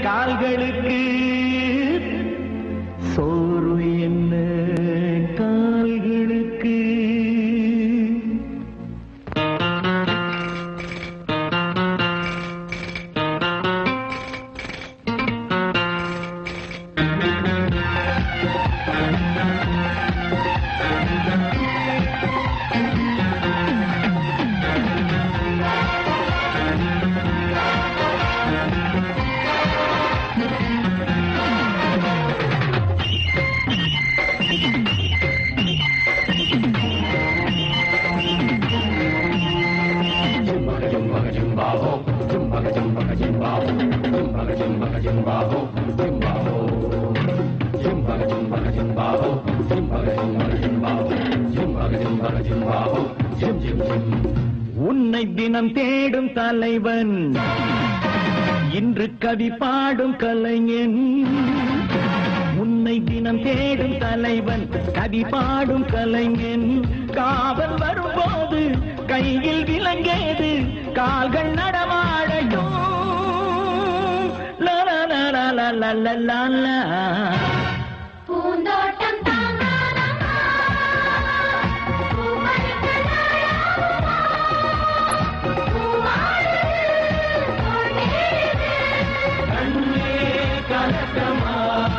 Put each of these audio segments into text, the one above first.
கால்களுக்கு சோறு என்ன கால்களுக்கு உன்னை தினம் தேடும் தலைவன் இன்று கவி பாடும் கலைஞன் உன்னை தினம் தேடும் தலைவன் கவி பாடும் கலைஞன் காவல் வரும்போது கையில் விலங்கேது கால்கள் நடமாடட்டும் லா, லா, லா, லா, லா, லா, லா, லா, லா. பூந்தோட்டம் தாங்காதம்மா பூமரங்கள் நாளாகுமா பூவாடுது தோட்டேது கண்ணே கலக்கமா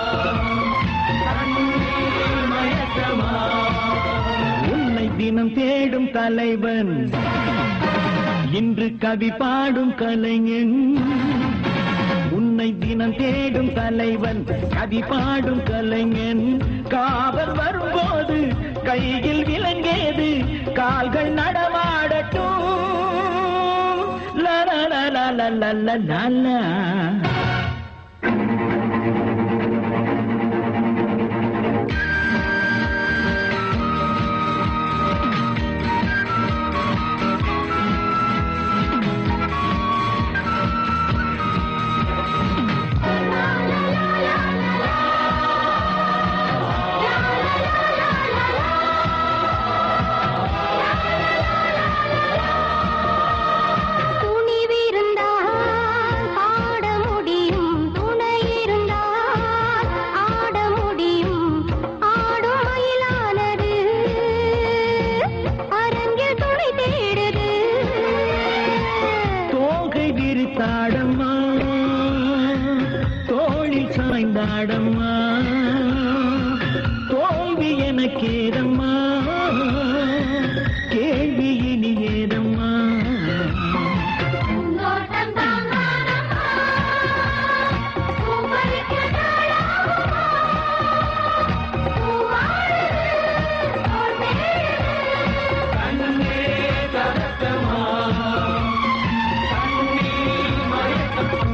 கண்ணே மயக்கமா உன்னை தினம் தேடும் தலைவன் இன்று கவி பாடும் கலைஞன் உன்னை தினம் தேடும் தலைவன் கவி பாடும் கலைஞன் காவல் வரும்போது கையில் விலங்கேது கால்கள் நடமாடட்டும் லா, லா, லா, லா, லா, லா, லா, லா, லா. துணிவிருந்தால் பாட முடியும் துணை இருந்தால் ஆட முடியும் ஆடும் மயிலானது அரங்கில் துணை தேடுது தோகை விரித்தாடம்மா தோளில் சாய்ந்தாடம்மா தோல்வி எனக்கேதம்மா கேள்வி இனி ஏதம்மா பூந்தோட்டம் தாங்காதம்மா பூப்பறிக்க நாளாகுமா பூவாடுது தோட்டேது கண்ணே கலக்கமா கண்ணீர் மயக்கம்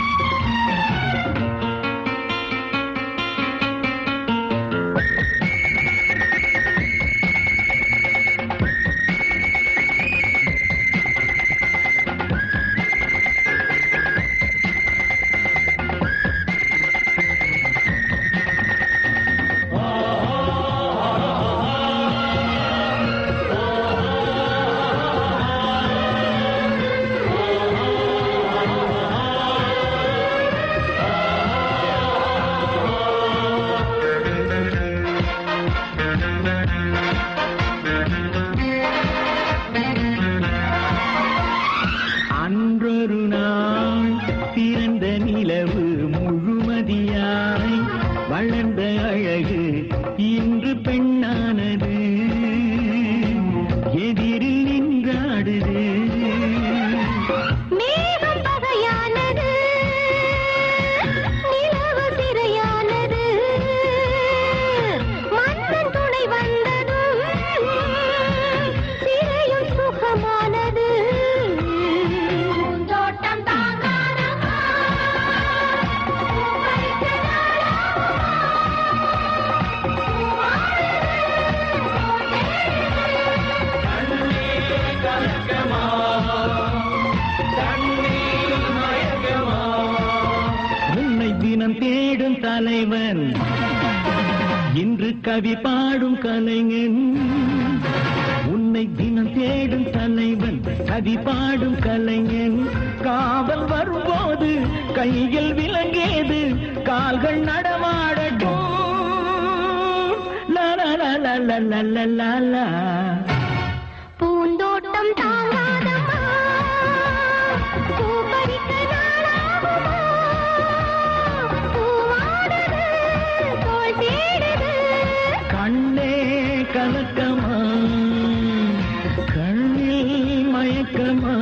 அன்றொரு நாள் பிறந்த நிலவு முழுமதியாய் வளர்ந்த அழகு இன்று பெண்ணானது எதிரில் நின்றாடுது மேகம் பகையானது நிலவு சிறையானது மன்னன் துணை வந்ததும் சிறையும் சுகமானது பூந்தோட்டம் தாங்காதம்மா பூப்பறிக்க நாளாகுமா உன்னை தினம் தேடும் தலைவன் இன்று கவி பாடும் கலைஞன் உன்னை தினம் தேடும் தலைவன் கவி பாடும் கலைஞன் காவல் வரும்போது கையில் விலங்கே கால்கள் நடமாடட்டும் லா, லா, லா, லா, லா, லா, லா, லா, லா. பூந்தோட்டம் தாங்காதம்மா பூ பறிக்க நாளாகுமா பூவாடுது தோள் தேடுது கண்ணே கலக்கமா கண்ணில் மயக்கமா